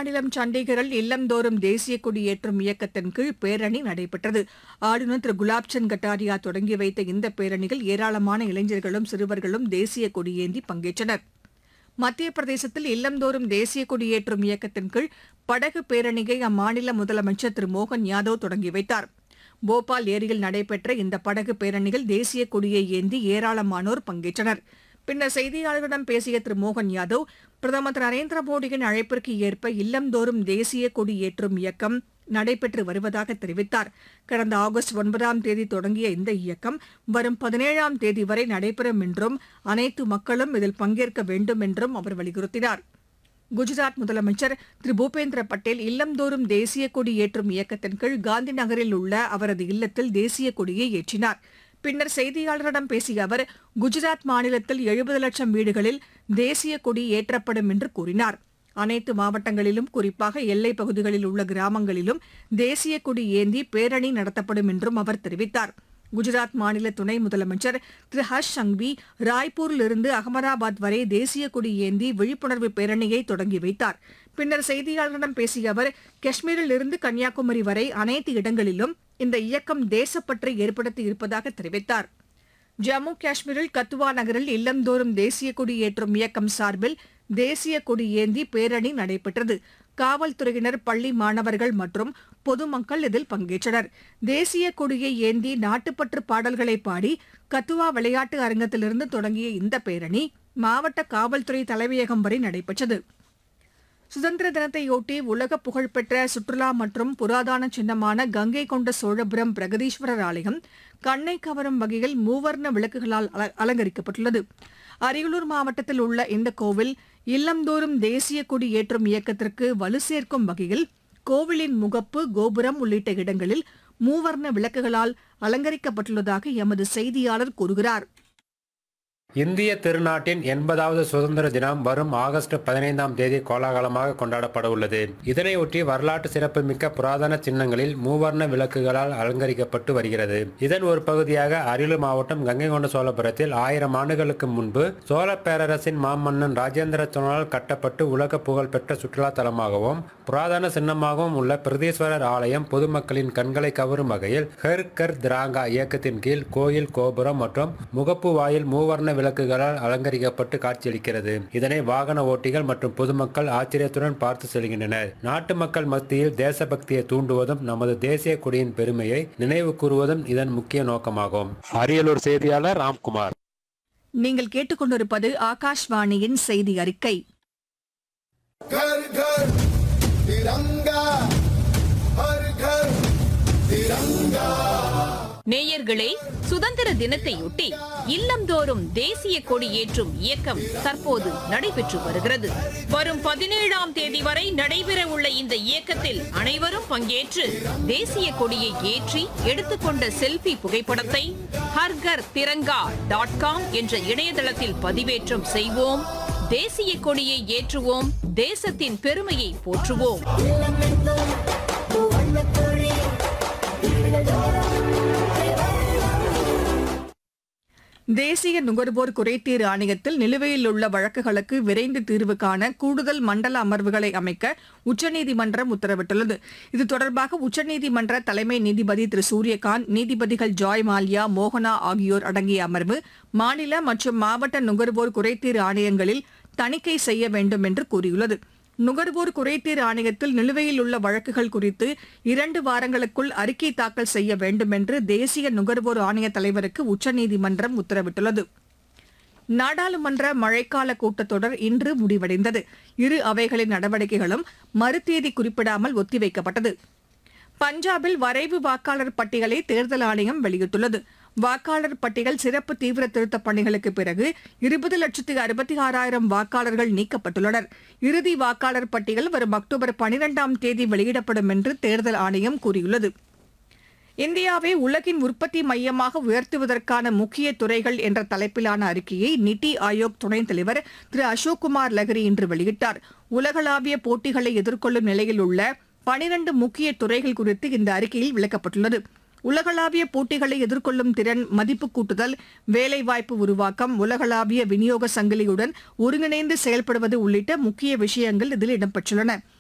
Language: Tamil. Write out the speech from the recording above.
மாநிலம் சண்டிகரில் இல்லந்தோறும் தேசிய கொடி ஏற்றும் இயக்கத்தின் கீழ் பேரணி நடைபெற்றது ஆளுநர் திரு குலாப்சந்த் கட்டாரியா தொடங்கி வைத்த இந்த பேரணியில் ஏராளமான இளைஞர்களும் சிறுவர்களும் தேசிய கொடியேந்தி பங்கேற்றனர் மத்திய பிரதேசத்தில் இல்லந்தோறும் தேசிய கொடியேற்றும் இயக்கத்தின் கீழ் படகு பேரணியை அம்மாநில முதலமைச்சர் திரு மோகன் யாதவ் தொடங்கி வைத்தார் போபால் ஏரியில் நடைபெற்ற இந்த படகு பேரணியில் தேசிய கொடியை ஏந்தி ஏராளமானோர் பங்கேற்றனர் பின்னர் செய்தியாளர்களிடம் பேசிய திரு மோகன் யாதவ் பிரதமர் திரு நரேந்திர மோடியின் அழைப்பிற்கு ஏற்ப இல்லந்தோறும் தேசிய கொடி ஏற்றும் இயக்கம் நடைபெற்று வருவதாக தெரிவித்தார் கடந்த ஆகஸ்ட் ஒன்பதாம் தேதி தொடங்கிய இந்த இயக்கம் வரும் பதினேழாம் தேதி வரை நடைபெறும் என்றும் அனைத்து மக்களும் இதில் பங்கேற்க வேண்டும் என்றும் அவர் வலியுறுத்தினார் குஜராத் முதலமைச்சர் திரு பூபேந்திர பட்டேல் இல்லந்தோறும் தேசிய கொடி ஏற்றும் இயக்கத்தின் கீழ் காந்தி நகரில் உள்ள அவரது இல்லத்தில் தேசிய கொடியை ஏற்றினார் பின்னர் செய்தியாளர்களிடம் பேசிய அவர் குஜராத் மாநிலத்தில் எழுபது லட்சம் வீடுகளில் தேசிய கொடி ஏற்றப்படும் என்று கூறினார் அனைத்து மாவட்டங்களிலும் குறிப்பாக எல்லைப் பகுதிகளில் உள்ள கிராமங்களிலும் தேசிய கொடி ஏந்தி பேரணி நடத்தப்படும் என்றும் அவர் தெரிவித்தார் குஜராத் மாநில துணை முதலமைச்சர் திரு ஹர்ஷ் சங்வி ராய்ப்பூரிலிருந்து அகமதாபாத் வரை தேசிய கொடி ஏந்தி விழிப்புணர்வு பேரணியை தொடங்கி வைத்தார் பின்னர் செய்தியாளர்களிடம் பேசிய அவர் காஷ்மீரில் இருந்து கன்னியாகுமரி வரை அனைத்து இடங்களிலும் இந்த இயக்கம் தேசப்பற்றை ஏற்படுத்தி இருப்பதாக தெரிவித்தார் ஜம்மு காஷ்மீரில் கத்துவா நகரில் இல்லந்தோறும் தேசிய கொடி ஏற்றும் இயக்கம் சார்பில் தேசிய கொடி ஏந்தி பேரணி நடைபெற்றது காவல்துறையினர் பள்ளி மாணவர்கள் மற்றும் பொதுமக்கள் இதில் பங்கேற்றனர் தேசிய கொடியை ஏந்தி நாட்டுப்பற்று பாடல்களை பாடி கத்துவா விளையாட்டு அரங்கத்திலிருந்து தொடங்கிய இந்த பேரணி மாவட்ட காவல்துறை தலைமையகம் வரை நடைபெற்றது சுதந்திர தினத்தையொட்டி உலக புகழ்பெற்ற சுற்றுலா மற்றும் புராதன சின்னமான கங்கை கொண்ட சோழபுரம் பிரகதீஸ்வரர் ஆலயம் கண்ணை கவரும் வகையில் மூவர்ண விளக்குகளால் அல- அலங்கரிக்கப்பட்டுள்ளது அரியலூர் மாவட்டத்தில் உள்ள இந்த கோவில் இல்லந்தோறும் தேசிய கொடி ஏற்றும் இயக்கத்திற்கு வலு சேர்க்கும் வகையில் கோவிலின் முகப்பு கோபுரம் உள்ளிட்ட இடங்களில் மூவர்ண விளக்குகளால் அலங்கரிக்கப்பட்டுள்ளதாக எமது செய்தியாளர் கூறுகிறார் இந்திய திருநாட்டின் எண்பதாவது சுதந்திர தினம் வரும் ஆகஸ்ட் பதினைந்தாம் தேதி கோலாகலமாக கொண்டாடப்பட உள்ளது இதனையொட்டி வரலாற்று சிறப்புமிக்க புராதன சின்னங்களில் மூவர்ண விளக்குகளால் அலங்கரிக்கப்பட்டு வருகிறது இதன் ஒரு பகுதியாக அரியலூர் மாவட்டம் கங்கை கொண்ட சோழபுரத்தில் ஆயிரம் ஆண்டுகளுக்கு முன்பு சோழ பேரரசின் மாமன்னன் ராஜேந்திர சோழனால் கட்டப்பட்டு உலக புகழ்பெற்ற சுற்றுலா தலமாகவும் புராதன சின்னமாகவும் உள்ள பிரதீஸ்வரர் ஆலயம் பொதுமக்களின் கண்களை கவரும் வகையில் ஹெர் கர் திராங்கா இயக்கத்தின் கீழ் கோயில் கோபுரம் மற்றும் முகப்பு வாயில் மூவர்ண விளக்குகளால் அலங்கரிக்கப்பட்டு காட்சியளிக்கிறது இதனை வாகன ஓட்டிகள் மற்றும் பொதுமக்கள் ஆச்சரியத்துடன் பார்த்து செல்கின்றனர் நாட்டு மக்கள் மத்தியில் தேசபக்தியை தூண்டுவதும் நமது தேசிய கொடியின் பெருமையை நினைவு கூறுவதும் இதன் முக்கிய நோக்கமாகும் அரியலூர் செய்தியாளர் ராம்குமார் நீங்கள் கேட்டுக்கொண்டிருப்பது ஆகாஷ்வாணியின் செய்தி அறிக்கை घर घर तिरंगा हर घर तिरंगा நேயர்களே சுதந்திர தினத்தையொட்டி இல்லந்தோறும் தேசிய கொடி ஏற்றும் இயக்கம் தற்போது நடைபெற்று வருகிறது வரும் பதினேழாம் தேதி வரை நடைபெற உள்ள இந்த இயக்கத்தில் அனைவரும் பங்கேற்று தேசிய கொடியை ஏற்றி எடுத்துக்கொண்ட செல்ஃபி புகைப்படத்தை ஹர்கர் திரங்கா டாட் காம் என்ற இணையதளத்தில் பதிவேற்றம் செய்வோம் தேசிய கொடியை ஏற்றுவோம் தேசத்தின் பெருமையை போற்றுவோம் தேசிய நுகர்வோர் குறைதீர் ஆணையத்தில் நிலுவையில் உள்ள வழக்குகளுக்கு விரைந்து தீர்வு காண கூடுதல் மண்டல அமர்வுகளை அமைக்க உச்சநீதிமன்றம் உத்தரவிட்டுள்ளது இது தொடர்பாக உச்சநீதிமன்ற தலைமை நீதிபதி திரு சூரியகாந்த் நீதிபதிகள் ஜாய் மால்யா மோகனா ஆகியோர் அடங்கிய அமர்வு மாநில மற்றும் மாவட்ட நுகர்வோர் குறைதீர் ஆணையங்களில் தணிக்கை செய்ய வேண்டும் என்று கூறியுள்ளது நுகர்வோர் குறைதீர் ஆணையத்தில் நிலுவையில் உள்ள வழக்குகள் குறித்து இரண்டு வாரங்களுக்குள் அறிக்கை தாக்கல் செய்ய வேண்டும் என்று தேசிய நுகர்வோர் ஆணைய தலைவருக்கு உச்சநீதிமன்றம் உத்தரவிட்டுள்ளது நாடாளுமன்ற மழைக்கால கூட்டத்தொடர் இன்று முடிவடைந்தது இரு அவைகளின் நடவடிக்கைகளும் மறுதேதி குறிப்பிடாமல் ஒத்திவைக்கப்பட்டது பஞ்சாபில் வரைவு வாக்காளர் பட்டியலை தேர்தல் ஆணையம் வெளியிட்டுள்ளது வாக்காளர் பட்டியல் சிறப்பு தீவிர திருத்தப் பணிகளுக்கு பிறகு இருபது லட்சத்து அறுபத்தி ஆறாயிரம் வாக்காளர்கள் நீக்கப்பட்டுள்ளனர் இறுதி வாக்காளர் பட்டியல் வரும் அக்டோபர் பனிரெண்டாம் தேதி வெளியிடப்படும் என்று தேர்தல் ஆணையம் கூறியுள்ளது இந்தியாவை உலகின் உற்பத்தி மையமாக உயர்த்துவதற்கான முக்கிய துறைகள் என்ற தலைப்பிலான அறிக்கையை நித்தி ஆயோக் துணைத் தலைவர் திரு அசோக் குமார் லஹரி இன்று வெளியிட்டார் உலகளாவிய போட்டிகளை எதிர்கொள்ளும் நிலையில் உள்ள பனிரண்டு முக்கிய துறைகள் குறித்து இந்த அறிக்கையில் விளக்கப்பட்டுள்ளது உலகளாவிய போட்டிகளை எதிர்கொள்ளும் திறன் மதிப்பு கூட்டுதல் வேலைவாய்ப்பு உருவாக்கம் உலகளாவிய விநியோக சங்கிலியுடன் ஒருங்கிணைந்து செயல்படுவது உள்ளிட்ட முக்கிய விஷயங்கள் இதில் இடம்பெற்றுள்ளன